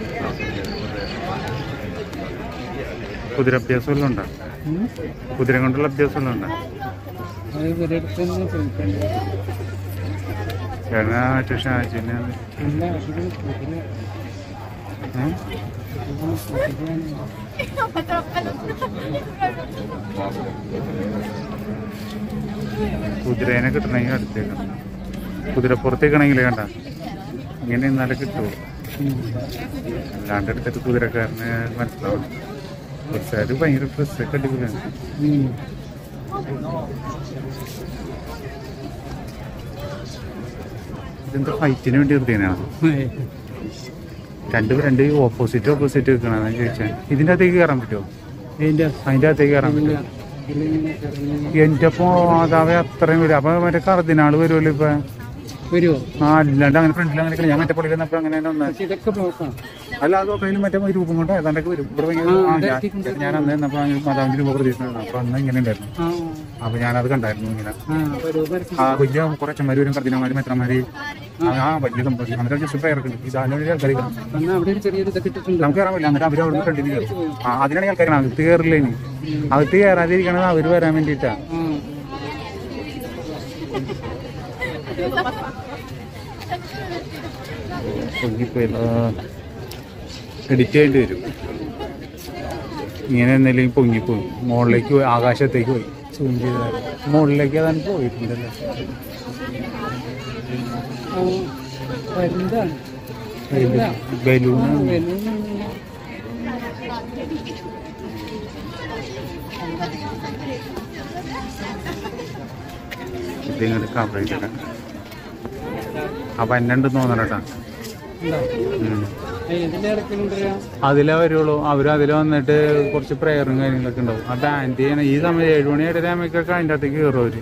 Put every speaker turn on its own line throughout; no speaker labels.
കുതിര അഭ്യാസം വല്ലതും ഉണ്ടോ കുതിര കൊണ്ടുള്ള അഭ്യാസം വല്ലതും ഉണ്ടോ
അത് ഇവരെടുത്ത് തന്നെ ചോദിക്കണ്ടേ
ചേട്ടനാ മറ്റു ഷാജിനെ
അല്ല ഇത് കുതിര
ഏ? കുതിരേനെ കിട്ടണമെങ്കിൽ അടുത്തേക്കണം കുതിരപ്പുറത്തേക്കാണെങ്കിൽ കണ്ട ഇങ്ങനെ ഇന്നാലെ കിട്ടുമോ അല്ലാണ്ട് എടുത്തിട്ട് കുതിരക്കാരന് മനസ്സിലാവും കുറച്ചുകാർ ഭയങ്കര ഡ്രസ്സൊക്കെ അടിപൊളിയാണ് ഇതെന്താ ഫൈറ്റിന് വേണ്ടി നിർത്തിയാണ് രണ്ട് രണ്ട് ഓപ്പോസിറ്റ് ഓപ്പോസിറ്റ് വെക്കണം അതാണ് ചോദിച്ചാൽ ഇതിൻ്റെ അകത്തേക്ക് കയറാൻ പറ്റുമോ
അതിന്റെ
അതിൻ്റെ അകത്തേക്ക് കയറാൻ പറ്റുമോ
ഇതിലിങ്ങനെ ചെറുങ്ങനെ
എൻ്റെ അപ്പോ മാതാവേ അത്രയും വരും അപ്പൊ മറ്റേ കർദിനാള് വരുമല്ലോ ഇപ്പൊ
വരുമോ
ആ അല്ലാണ്ട് അങ്ങനെ ഫ്രണ്ടിൽ അങ്ങനെ നിൽക്കണം. ഞാൻ മറ്റേ പള്ളിയിൽ നിന്നപ്പോ അങ്ങനെ തന്നെ വന്നത്
പക്ഷെ ഇതൊക്കെ ബ്ലോക്കാണ്
അല്ല അതൊക്കെ അതിൽ മറ്റേ രൂപം കൊണ്ട് ഏതാണ്ടൊക്കെ വരും ഇവിടെ ഭയങ്കര
ആ,
ആ,
ഇതാക്കിക്കൊണ്ട്
ഞാൻ- ഞാൻ അന്ന് നിന്നപ്പോ അങ്ങനെ മാതാവിന്റെ രൂപ പ്രതീക്ഷിച്ചു അപ്പൊ അന്ന് ഇങ്ങനെ ഉണ്ടായിരുന്നു
ആ
അപ്പൊ ഞാനത് കണ്ടായിരുന്നു ഇങ്ങനെ
ആ അപ്പൊ രൂപ
ആ വലിയ കുറെ അച്ഛന്മാര് വരും കർദിനമാര് മെത്രമാര് ആ വലിയ സംഭവം അങ്ങനെ ജസ്റ്റ് പ്രയർ ഉണ്ട് ഇത് അതിനോട് ആൾക്കാർ
അന്ന് അവിടെ ഒരു ചെറിയൊരു ഇതൊക്കെ ഇട്ടിട്ടുണ്ട്
നമുക്ക് കയറാൻ പറ്റില്ല എന്നിട്ട് അവര് അവിടെ ഫ്രണ്ടിൽ കയറും ആ അതിനാണ് ആൾക്കാർ അകത്ത് കയറില്ല ഇനി അകത്ത് കയറാതിരിക്കണത് അവര് വരാൻ വേണ്ടിയിട്ടാ
ആ
പൊങ്ങിപ്പോയി എഡിറ്റ് ചെയ്യേണ്ടി വരും ഇങ്ങനെ എന്തെങ്കിലും പൊങ്ങിപ്പോയി മുകളിലേക്ക് പോയി ആകാശത്തേക്ക് പോയി സൂം ചെയ്താൽ മുകളിലേക്ക് അതാണ് പോയിട്ടുണ്ടല്ലേ
ആ, വരുന്നതാണ്
ബലൂൺ
വരുന്നതാണ്.
ഇതിങ്ങോട്ട് കവർ ചെയ്തിട്ട് അപ്പൊ എന്നെ ഉണ്ടെന്ന് തോന്നണട്ടാ
ഉണ്ടോ? ഏയ്, ഇതിന്റെ ഇടയ്ക്കുണ്ട്
അതിലേ വരുള്ളൂ അവര് അതിൽ വന്നിട്ട് കുറച്ച് പ്രേയറും കാര്യങ്ങളൊക്കെ ഉണ്ടാവും ആ ബാൻഡ് ചെയ്യണ ഈ സമയം ഏഴ് മണി ഏഴര ആകുമ്പോഴേക്കൊക്കെ അതിൻ്റെ അകത്തേക്ക് കയറും അവര്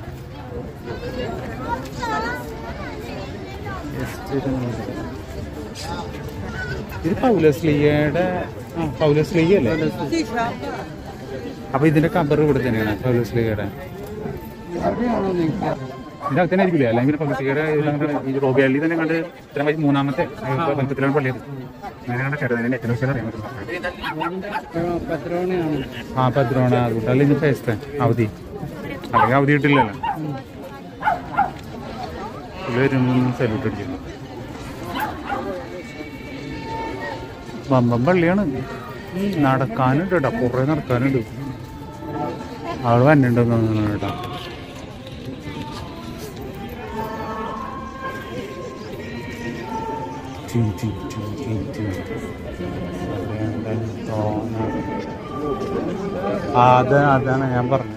ഇത് പൗലസ്ലിയുടെ ആ പൗലസ്ലിഗ അല്ലേ അപ്പൊ ഇതിന്റെ കബർ ഇവിടെ തന്നെയാണ് പൗലസ്ലിഗയുടെ
എവിടെയാണോ നിങ്ങൾക്ക്
ഇതിന്റെ അകത്ത് തന്നെ ആയിരിക്കില്ല അല്ലെങ്കിൽ പൗലസ്ലിഗയുടെ ഈ റോബിയള്ളി തന്നെ കണ്ട് ഇത്ര വലിയ മൂന്നാമത്തെ ബന്ധത്തിലാണ് പള്ളിയത് അങ്ങനെയാണ് കരുതുന്നതിന് ഏറ്റവും കൂടുതൽ അറിയാൻ പറ്റുന്നത്
പത്രോണയാണ്
ആ പത്രോണ അതുകൊണ്ട് അല്ലെങ്കിൽ ഫേസ്റ്റ് അവധി അല്ലെങ്കിൽ അവധി കിട്ടില്ലല്ലോ പുള്ളി വരുമ്പോൾ സല്യൂട്ട് അടിക്കുന്നു വമ്പം പള്ളിയാണ് നടക്കാനുണ്ട് കേട്ടോ കുറെ നടക്കാനുണ്ട് ആള് വന്നിട്ടുണ്ടെന്ന് തോന്നുന്നു കേട്ടോ ടി, ടി, ടി, ടി, ടി. അവിടെ തോന്നാ ആ, അത് അതാണ് ഞാൻ പറഞ്ഞത്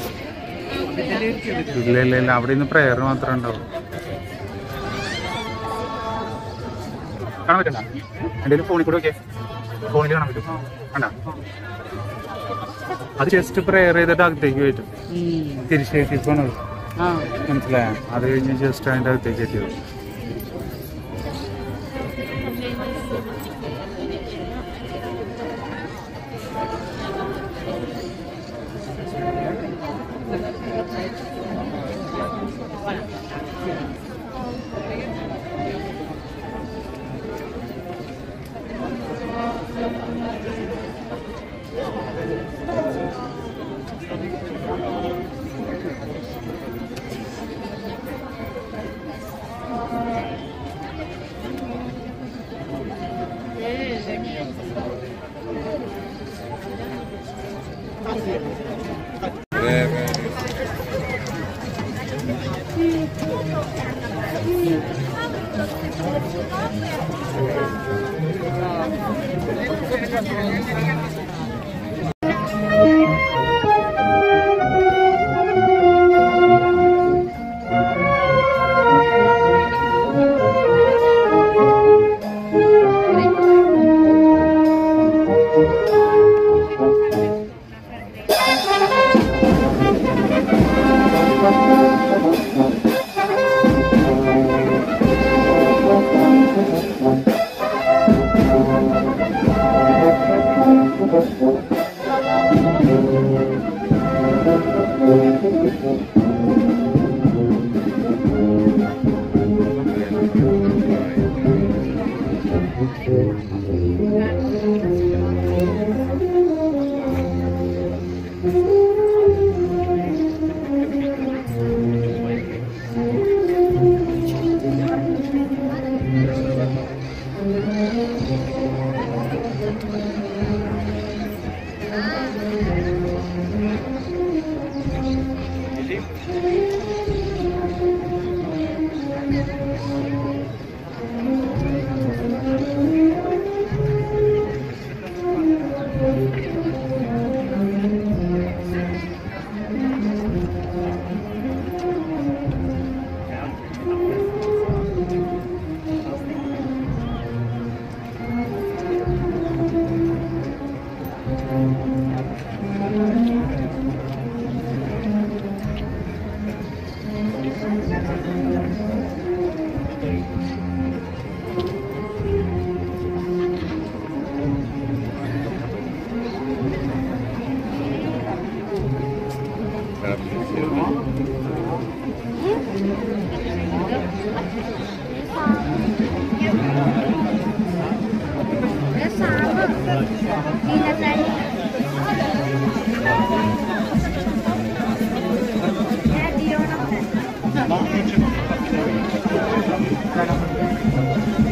ഇല്ല ഇല്ല ഇല്ല അവിടെ ഇന്ന് പ്രേയർ മാത്രമേ ഉണ്ടാവും കാണാൻ പറ്റണ്ട എൻ്റെ ഫോണിൽ കൂടെ ഓക്കെ ഫോണിൽ കാണാൻ പറ്റും കണ്ട അത് ജസ്റ്റ് പ്രേയർ ചെയ്തിട്ട് അകത്തേക്ക് പറ്റും തിരിച്ചേറ്റിപ്പോണ്
ആ
മനസ്സിലായോ അത് കഴിഞ്ഞ് ജസ്റ്റ് അതിൻ്റെ അകത്തേക്ക് എത്തിയത്
Kasama. Pinatay. Kaya di yun ako na.